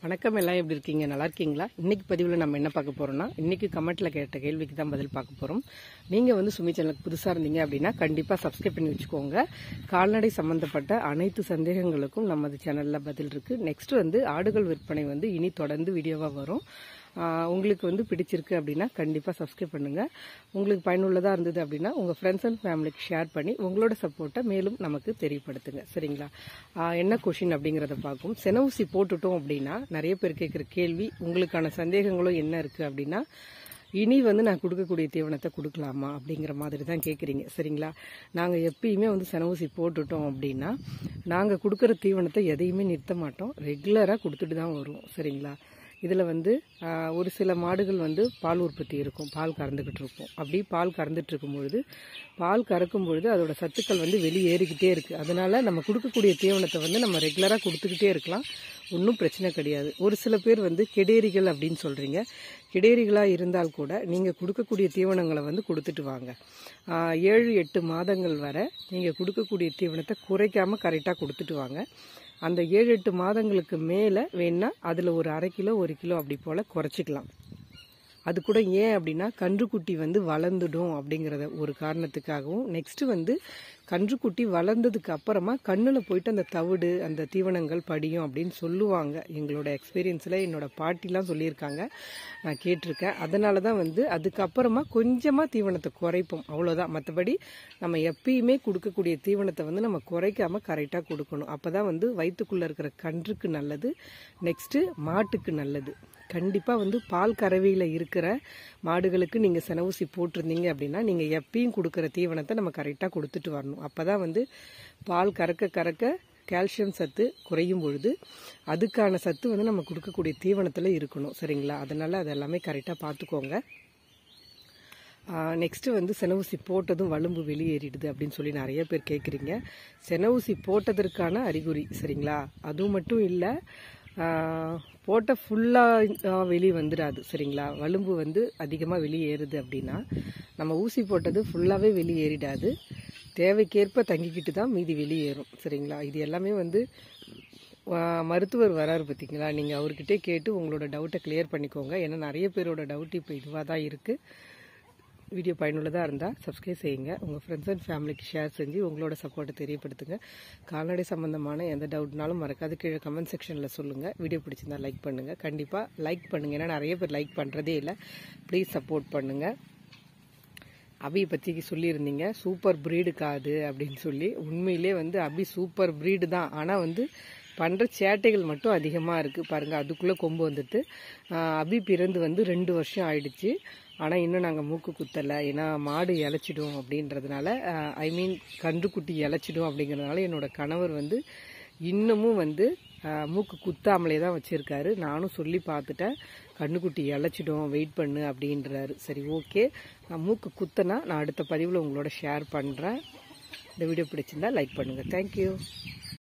வணக்கம் எல்லாம் எப்படி இருக்கீங்க நல்லா இருக்கீங்களா இன்னைக்கு பதிவில் நம்ம என்ன பார்க்க போறோம்னா இன்னைக்கு கமெண்ட்ல கேட்ட கேள்விக்கு தான் பதில் பார்க்க போறோம் நீங்க வந்து சுமி சேனலுக்கு புதுசா இருந்தீங்க அப்படின்னா கண்டிப்பா சப்ஸ்கிரைப் பண்ணி வச்சுக்கோங்க கால்நடை சம்பந்தப்பட்ட அனைத்து சந்தேகங்களுக்கும் நமது சேனல்ல பதில் இருக்கு நெக்ஸ்ட் வந்து ஆடுகள் விற்பனை வந்து இனி தொடர்ந்து வீடியோவா வரும் ஆஹ் உங்களுக்கு வந்து பிடிச்சிருக்கு அப்படின்னா கண்டிப்பாக சப்ஸ்கிரைப் பண்ணுங்கள் உங்களுக்கு பயனுள்ளதாக இருந்தது அப்படின்னா உங்கள் ஃப்ரெண்ட்ஸ் அண்ட் ஃபேமிலிக்கு ஷேர் பண்ணி உங்களோட சப்போர்ட்டை மேலும் நமக்கு தெரியப்படுத்துங்க சரிங்களா ஆஹ் என்ன கொஷின் அப்படிங்கிறத பார்க்கும் செனவுசி போட்டுட்டோம் அப்படின்னா நிறைய பேர் கேட்குற கேள்வி உங்களுக்கான சந்தேகங்களும் என்ன இருக்குது அப்படின்னா இனி வந்து நான் கொடுக்கக்கூடிய தீவனத்தை கொடுக்கலாமா அப்படிங்கிற மாதிரி தான் கேட்குறீங்க சரிங்களா நாங்கள் எப்பயுமே வந்து செனவுசி போட்டுட்டோம் அப்படின்னா நாங்கள் கொடுக்குற தீவனத்தை எதையுமே நிறுத்த மாட்டோம் ரெகுலராக கொடுத்துட்டு தான் வருவோம் சரிங்களா இதில் வந்து ஆஹ், ஒரு சில மாடுகள் வந்து பால் உற்பத்தி இருக்கும் பால் கறந்துக்கிட்டு இருக்கும் அப்படி பால் கறந்துட்டு இருக்கும் பொழுது பால் கறக்கும் பொழுது அதோட சத்துக்கள் வந்து வெளியேறிக்கிட்டே இருக்குது அதனால நம்ம கொடுக்கக்கூடிய தீவனத்தை வந்து நம்ம ரெகுலராக கொடுத்துக்கிட்டே இருக்கலாம் ஒன்றும் பிரச்சனை கிடையாது ஒரு சில பேர் வந்து கெடேரிகள் அப்படின்னு சொல்கிறீங்க கெடேரிகளாக இருந்தால் கூட நீங்கள் கொடுக்கக்கூடிய தீவனங்களை வந்து கொடுத்துட்டு வாங்க ஆஹ், ஏழு எட்டு மாதங்கள் வரை நீங்கள் கொடுக்கக்கூடிய தீவனத்தை குறைக்காமல் கரெக்டாக கொடுத்துட்டு வாங்க அந்த ஏழு எட்டு மாதங்களுக்கு மேலே வேணா அதில் ஒரு அரை கிலோ ஒரு கிலோ அப்படி போல் குறைச்சிக்கலாம் அது கூட ஏன் அப்படின்னா கன்றுக்குட்டி வந்து வளர்ந்துடும் அப்படிங்கிறத ஒரு காரணத்துக்காகவும் நெக்ஸ்ட் வந்து கன்றுக்குட்டி வளர்ந்ததுக்கு அப்புறமா கண்ணில் போயிட்டு அந்த தவிடு அந்த தீவனங்கள் படியும் அப்படின்னு சொல்லுவாங்க எங்களோட எக்ஸ்பீரியன்ஸில் என்னோட பாட்டிலாம் சொல்லியிருக்காங்க நான் கேட்டிருக்கேன் அதனால தான் வந்து அதுக்கப்புறமா கொஞ்சமாக தீவனத்தை குறைப்போம் அவ்வளோதான் மற்றபடி நம்ம எப்பயுமே கொடுக்கக்கூடிய தீவனத்தை வந்து நம்ம குறைக்காம கரெக்டாக கொடுக்கணும் அப்போ தான் வந்து வயிற்றுக்குள்ளே இருக்கிற கன்றுக்கு நல்லது நெக்ஸ்ட்டு மாட்டுக்கு நல்லது கண்டிப்பாக வந்து பால் கறவையில் இருக்கிற மாடுகளுக்கு நீங்கள் செனவுசி போட்டிருந்தீங்க அப்படின்னா நீங்கள் எப்பயும் கொடுக்குற தீவனத்தை நம்ம கரெக்டாக கொடுத்துட்டு வரணும் அப்போ தான் வந்து பால் கறக்க கறக்க கால்சியம் சத்து குறையும் பொழுது அதுக்கான சத்து வந்து நம்ம கொடுக்கக்கூடிய தீவனத்தில் இருக்கணும் சரிங்களா அதனால் அது எல்லாமே கரெக்டாக பார்த்துக்கோங்க நெக்ஸ்ட்டு வந்து செனவுசி போட்டதும் வலும்பு வெளியேறிடுது அப்படின்னு சொல்லி நிறைய பேர் கேட்குறீங்க செனவுசி போட்டதற்கான அறிகுறி சரிங்களா அதுவும் மட்டும் இல்லை போட்ட ஃபுல்லாக வெளியே வந்துடாது சரிங்களா வலும்பு வந்து அதிகமாக வெளியேறுது அப்படின்னா நம்ம ஊசி போட்டது ஃபுல்லாகவே வெளியேறிடாது தேவைக்கேற்ப தங்கிக்கிட்டு தான் மீதி வெளியேறும் சரிங்களா இது எல்லாமே வந்து ஆ, மருத்துவர் வராரு பார்த்தீங்களா நீங்கள் அவர்கிட்டே கேட்டு உங்களோட டவுட்டை கிளியர் பண்ணிக்கோங்க ஏன்னா நிறைய பேரோட டவுட் இப்போ இதுவாக தான் இருக்குது வீடியோ பயனுள்ளதாக இருந்தால் சப்ஸ்கிரைப் செய்யுங்க உங்கள் ஃப்ரெண்ட்ஸ் அண்ட் ஃபேமிலிக்கு ஷேர் செஞ்சு உங்களோட சப்போர்ட்டை தெரியப்படுத்துங்க கால்நடை சம்மந்தமான எந்த டவுட்னாலும் மறக்காது கீழே கமெண்ட் செக்ஷனில் சொல்லுங்கள் வீடியோ பிடிச்சிருந்தா லைக் பண்ணுங்கள் கண்டிப்பாக லைக் பண்ணுங்கள் ஏன்னா நிறைய பேர் லைக் பண்ணுறதே இல்லை ப்ளீஸ் சப்போர்ட் பண்ணுங்கள் அபியை பற்றி சொல்லியிருந்தீங்க சூப்பர் ப்ரீடுக்கா அது அப்படின்னு சொல்லி உண்மையிலே வந்து அபி சூப்பர் ப்ரீடு தான் ஆனால் வந்து பண்ணுற சேட்டைகள் மட்டும் அதிகமாக இருக்குது பாருங்கள் அதுக்குள்ளே கொம்பு வந்துட்டு ஆஹ் அபி பிறந்து வந்து ரெண்டு வருஷம் ஆயிடுச்சு ஆனால் இன்னும் நாங்கள் மூக்கு குத்தலை ஏன்னா மாடு இழைச்சிடும் அப்படின்றதுனால ஐ மீன் கன்றுக்குட்டி இழைச்சிடும் அப்படிங்கிறதுனால என்னோட கணவர் வந்து இன்னமும் வந்து ஆஹ், மூக்கு குத்தாமலே தான் வச்சுருக்காரு நானும் சொல்லி பார்த்துட்டேன் கண்ணுக்குட்டி இழைச்சிடும் வெயிட் பண்ணு அப்படின்றாரு சரி ஓகே நான் மூக்கு குத்தனா நான் அடுத்த பதிவில் உங்களோட ஷேர் பண்ணுறேன் இந்த வீடியோ பிடிச்சிருந்தா லைக் பண்ணுங்கள் தேங்க்யூ